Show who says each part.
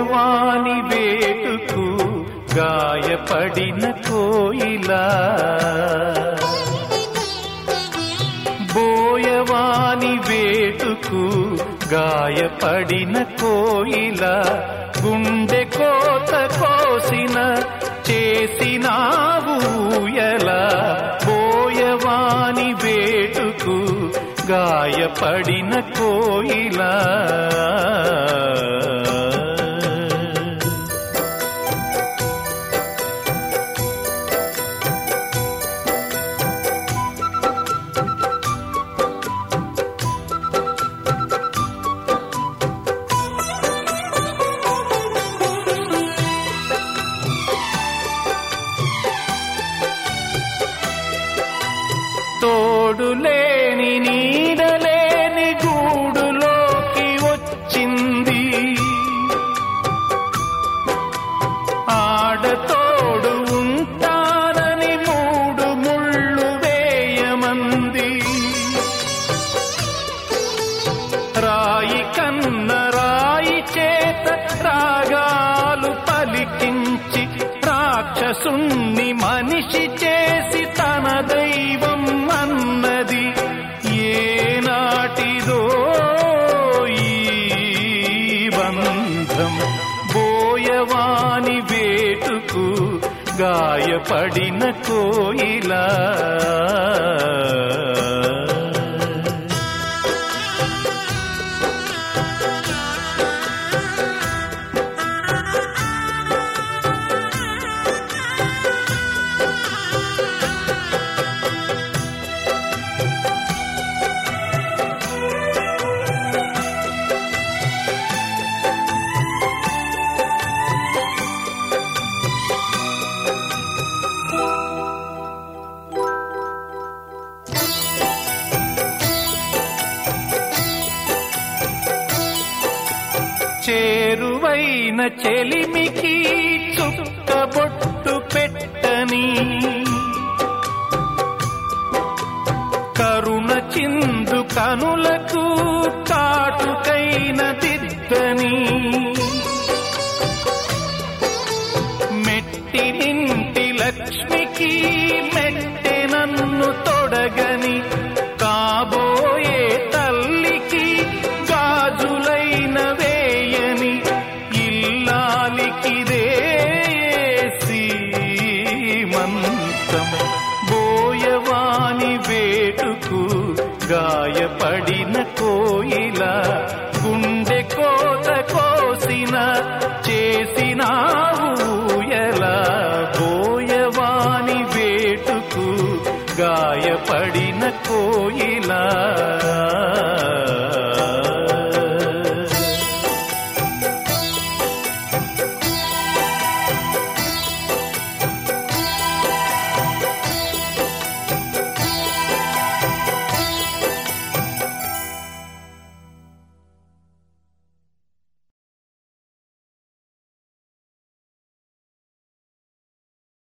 Speaker 1: బోయవాని వేటుకు గాయపడిన కోయిలా బోయవాని వేటుకు గాయపడిన కోయిల గుండె కోత కోసిన చేసినావు ఎలా బోయవాని వేటుకు గాయపడిన కోయిలా తోడులేని నీడలేని గూడులోకి వచ్చింది ఆడతోడు ఉంటానని మూడు ముళ్ళు వేయమంది రాయి కన్న రాయి చేత రాగాలు పలికించి రాక్షసుణ్ణి మనిషి చేసి తన దైవం అన్నది ఏనాటిదో ఈ బంధం బోయవాని వేటుకు గాయపడిన కోయిలా చేరువైన చెలిమికి చుక్కబొట్టు పెట్టని కరుణ చిందు కనులకు కాటుకైన